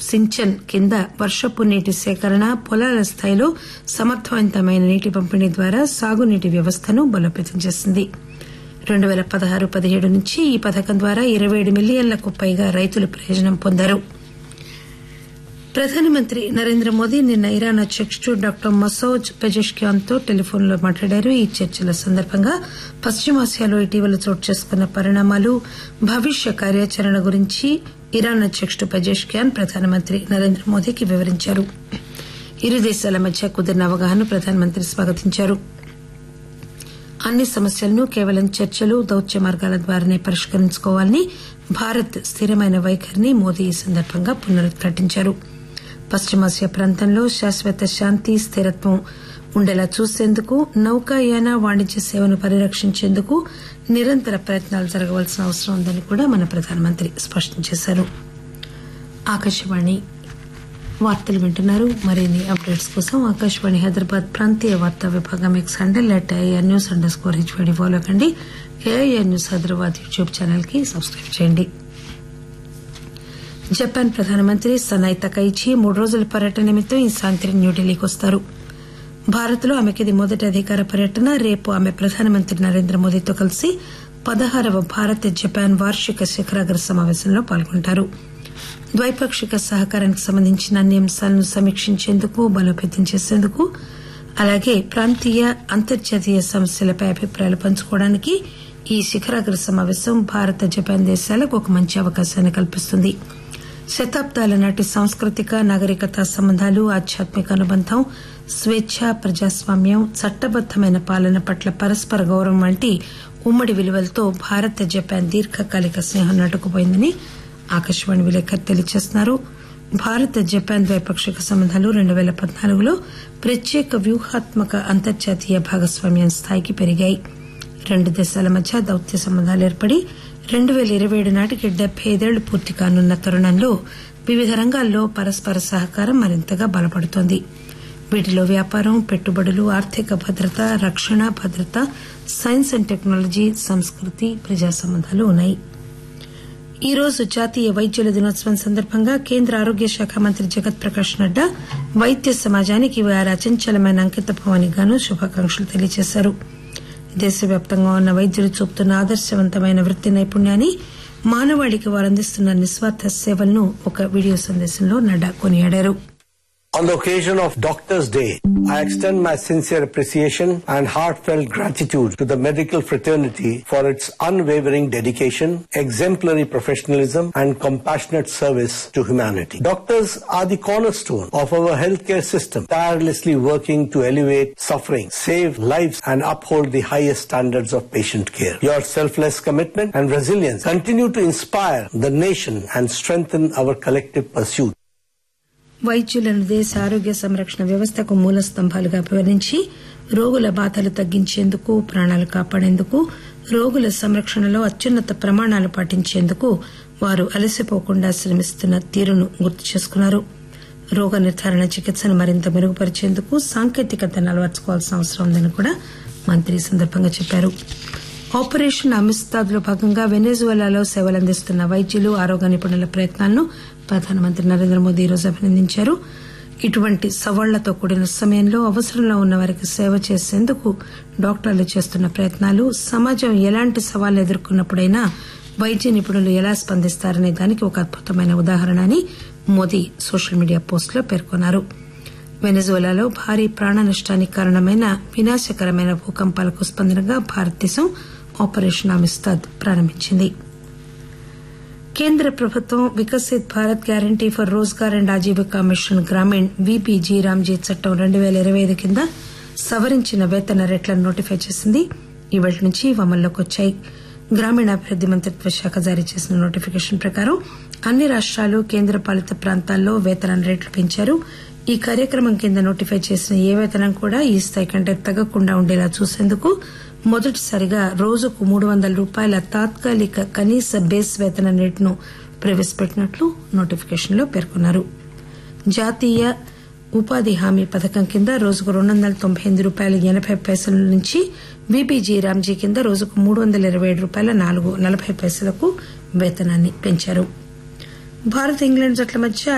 సించన్ కింద వర్షపు నీటి సేకరణ పొలాల స్థాయిలో సమర్థవంతమైన నీటి పంపిణీ ద్వారా సాగునీటి వ్యవస్థను బలోపేతం చేసింది రెండు పేల పదహారు పదిహేడు నుంచి ఈ పథకం ద్వారా ఇరవై ఏడు మిలియన్లకు పైగా రైతులు ప్రయోజనం పొందారు ప్రధానమంత్రి నరేంద్ర మోదీ నిన్న ఇరాన్ అధ్యకుడు డాక్టర్ మసౌద్ పెజెష్కియాన్ తో టెలిఫోన్లో మాట్లాడారు ఈ చర్చల సందర్భంగా పశ్చిమాసియాలో ఇటీవల చోటు చేసుకున్న పరిణామాలు భవిష్య కార్యాచరణ గురించి ఇరాన్ అధ్యకుడు పెజెష్కియాన్ ప్రధానమంత్రి నరేంద్ర మోదీకి వివరించారు ఇరు దేశాల మధ్య కుదిరిన అవగాహనను ప్రధానమంత్రి స్వాగతించారు అన్ని సమస్యలను కేవలం చర్చలు దౌత్య మార్గాల ద్వారానే పరిష్కరించుకోవాలని భారత్ స్థిరమైన వైఖరిని మోదీ ఈ సందర్భంగా పునరుద్ఘాటించారు పశ్చిమాసియా ప్రాంతంలో శాశ్వత శాంతి స్థిరత్వం ఉండేలా చూసేందుకు నౌకాయాన వాణిజ్య సేవను పరిరక్షించేందుకు నిరంతర ప్రయత్నాలు జరగవలసిన అవసరం ఉందని కూడా మన ప్రధానమంత్రి స్పష్టం చేశారు ఆకాశవాణి వార్తలు వింటున్నారు మరిన్ని అప్డేట్స్ కోసం ఆకాశవాణి హైదరాబాద్ ప్రాంతీయ వార్తా విభాగం X handle at AIR news underscore HYD follow కండి AIR news Hyderabad YouTube channel కి సబ్స్క్రైబ్ చేయండి జపాన్ ప్రధానమంత్రి సనాయ్ తకైచి మూడు రోజుల పర్యటన నిమిత్తం ఈ సాయంత్రం న్యూఢిల్లీకి వస్తారు భారత్ లో ఆమెకి ఇది మొదటి అధికార పర్యటన రేపు ఆమె ప్రధానమంత్రి నరేంద్ర మోదీతో కలిసి పదహారవ భారత్ జపాన్ వార్షిక శిఖరాగ్ర సమావేశంలో పాల్గొంటారు ద్వైపాక్షిక సహకారానికి సంబంధించిన అన్ని అంశాలను సమీక్షించేందుకు బలోపేతం చేసేందుకు అలాగే ప్రాంతీయ అంతర్జాతీయ సమస్యలపై అభిప్రాయాలు పంచుకోవడానికి ఈ శిఖరాగ్ర సమావేశం భారత జపాన్ దేశాలకు ఒక మంచి అవకాశాన్ని కల్పిస్తుంది శతాబ్దాల నాటి సాంస్కృతిక నాగరికత సంబంధాలు ఆధ్యాత్మిక అనుబంధం స్వేచ్ఛ ప్రజాస్వామ్యం చట్టబద్దమైన పాలన పట్ల పరస్పర గౌరవం వంటి ఉమ్మడి విలువలతో భారత్ జపాన్ దీర్ఘకాలిక స్నేహం నాటుకుపోయిందని ఆకాశవాణి విలేకరి తెలియజేస్తున్నారు భారత్ జపాన్ ద్వైపాక్షిక సంబంధాలు రెండు పేల పద్నాలుగులో ప్రత్యేక వ్యూహాత్మక అంతర్జాతీయ భాగస్వామ్యం స్థాయికి పెరిగాయి రెండు దేశాల మధ్య దౌత్య సంబంధాలు ఏర్పడి రెండు పేల ఇరవై ఏడు నాటికి డెబ్బై ఐదేళ్లు పూర్తి కానున్న తరుణంలో వివిధ రంగాల్లో పరస్పర సహకారం మరింతగా బలపడుతోంది వీటిలో వ్యాపారం పెట్టుబడులు ఆర్థిక భద్రత రక్షణ భద్రత సైన్స్ అండ్ టెక్నాలజీ సంస్కృతి ప్రజా సంబంధాలు ఉన్నాయి ఈ రోజు జాతీయ వైద్యుల దినోత్సవం సందర్భంగా కేంద్ర ఆరోగ్య శాఖ మంత్రి జగత్ ప్రకాష్ నడ్డా వైద్య సమాజానికి వారి అచంచలమైన అంకితభావానికి గాను శుభాకాంక్షలు తెలియజేశారు దేశవ్యాప్తంగా ఉన్న వైద్యులు చూపుతున్న ఆదర్శవంతమైన వృత్తి నైపుణ్యాన్ని మానవాళికి వారు అందిస్తున్న నిస్వార్థ సేవలను ఒక వీడియో సందేశంలో నడ్డా కొనియాడారు On the occasion of Doctors' Day, I extend my sincere appreciation and heartfelt gratitude to the medical fraternity for its unwavering dedication, exemplary professionalism, and compassionate service to humanity. Doctors are the cornerstone of our healthcare system, tirelessly working to alleviate suffering, save lives, and uphold the highest standards of patient care. Your selfless commitment and resilience continue to inspire the nation and strengthen our collective pursuit. వైద్యులను దేశ ఆరోగ్య సంరక్షణ వ్యవస్థకు మూల స్తంభాలుగా అభివర్ణించి రోగుల బాధలు తగ్గించేందుకు ప్రాణాలు కాపాడేందుకు రోగుల సంరక్షణలో అత్యున్నత ప్రమాణాలు పాటించేందుకు వారు అలసిపోకుండా శ్రమిస్తున్న తీరును గుర్తు చేసుకున్నారు రోగ నిర్ధారణ చికిత్సను మరింత మెరుగుపరిచేందుకు సాంకేతికతను అలవర్చుకోవాల్సిన అవసరం ఉందని కూడా మంత్రి ఈ సందర్భంగా చెప్పారు ఆపరేషన్ అమిస్తాద్ లో భాగంగా వెనెజువెలాలో సేవలందిస్తున్న వైద్యులు ఆరోగ్య నిపుణుల ప్రయత్నాలను ప్రధానమంత్రి నరేంద్ర మోదీ ఈరోజు అభినందించారు ఇటువంటి సవాళ్లతో కూడిన సమయంలో అవసరంలో ఉన్న వారికి సేవ చేసేందుకు డాక్టర్లు చేస్తున్న ప్రయత్నాలు సమాజం ఎలాంటి సవాళ్లు ఎదుర్కొన్నప్పుడైనా వైద్య నిపుణులు ఎలా స్పందిస్తారనే దానికి ఒక అద్భుతమైన ఉదాహరణ అని మోదీ సోషల్ మీడియా పోస్టులో పేర్కొన్నారు వెనజువెలాలో భారీ ప్రాణ నష్టానికి కారణమైన వినాశకరమైన భూకంపాలకు స్పందనగా భారతదేశం ఆపరేషన్ అమిస్తాద్ ప్రారంభించింది కేంద్ర ప్రభుత్వం Viksit Bharat guarantee for Rozgar and Ajeevika mission Gramin VPG Ramji చట్టం రెండు పేల ఇరవై ఐదు కింద సవరించిన వేతన రేట్లను నోటిఫై చేసింది ఇవాళ నుంచి ఇవి అమల్లోకి వచ్చాయి గ్రామీణాభివృద్ది మంత్రిత్వ శాఖ జారీ చేసిన నోటిఫికేషన్ ప్రకారం అన్ని రాష్టాలు కేంద్ర పాలిత ప్రాంతాల్లో వేతన రేట్లు పెంచారు ఈ కార్యక్రమం కింద నోటిఫై చేసిన ఏ వేతనం కూడా ఈ స్థాయి కంటే తగ్గకుండా ఉండేలా చూసేందుకు మొదటిసారిగా రోజుకు మూడు వందల రూపాయల తాత్కాలిక కనీస బేస్ వేతన రేటును ప్రవేశపెట్టినట్లు నోటిఫికేషన్లో పేర్కొన్నారు జాతీయ ఉపాధి హామీ పథకం కింద రోజుకు రెండు వందల తొంభై ఎనిమిది రూపాయల ఎనబై పైసల నుంచి బీబీజీ రామ్జీ కింద రోజుకు మూడు వందల ఇరవై ఏడు రూపాయల నాలుగు నలభై పైసలకు వేతనాన్ని పెంచారు భారత్ ఇంగ్లాండ్ జట్ల మధ్య